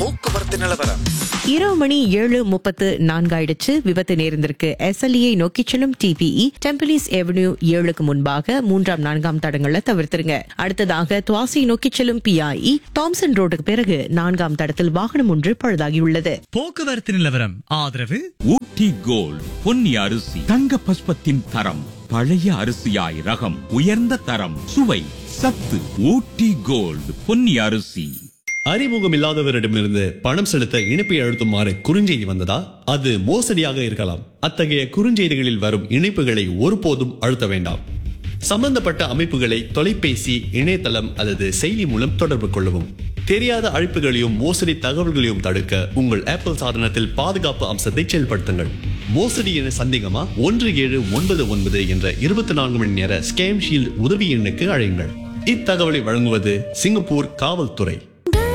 போக்குவரத்து நிலவரம் இரவு மணி ஏழு முப்பத்து நான்காயிடுச்சு விபத்து நேர்ந்திருக்கு எஸ்எல்இயை நோக்கிச் செல்லும் டிபிஇ டெம்பிளிஸ் எவன்யூ ஏழுக்கு முன்பாக மூன்றாம் நான்காம் தடங்களை தவிர்த்திருங்க அடுத்ததாக துவாசி நோக்கிச் செல்லும் பிஐஇ தாம்சன் ரோடுக்கு பிறகு நான்காம் தடத்தில் வாகனம் ஒன்று பழுதாகியுள்ளது போக்குவரத்து நிலவரம் ஆதரவு ஊட்டி கோல்ட் பொன்னி அரிசி தங்க பஸ்பத்தின் தரம் பழைய அரிசியாய் ரகம் உயர்ந்த தரம் சுவை சத்து ஊட்டி கோல்ட் பொன்னி அரிசி அறிமுகம் இல்லாதவரிடமிருந்து பணம் செலுத்த இணைப்பை அழுத்துமாறு குறுஞ்செய்தி வந்ததா அது மோசடியாக இருக்கலாம் அத்தகைய குறுஞ்செய்திகளில் வரும் இணைப்புகளை ஒருபோதும் அழுத்த வேண்டாம் சம்பந்தப்பட்ட அமைப்புகளை தொலைபேசி இணையதளம் அல்லது செயலி மூலம் தொடர்பு கொள்ளவும் தெரியாத அழைப்புகளையும் மோசடி தகவல்களையும் தடுக்க உங்கள் ஆப்பிள் சாதனத்தில் பாதுகாப்பு அம்சத்தை செயல்படுத்துங்கள் மோசடி என சந்தேகமா ஒன்று ஏழு ஒன்பது ஒன்பது என்ற இருபத்தி நான்கு மணி நேர ஸ்கேம் ஷீல்ட் உதவி எண்ணுக்கு அழையுங்கள் இத்தகவலை வழங்குவது சிங்கப்பூர் காவல்துறை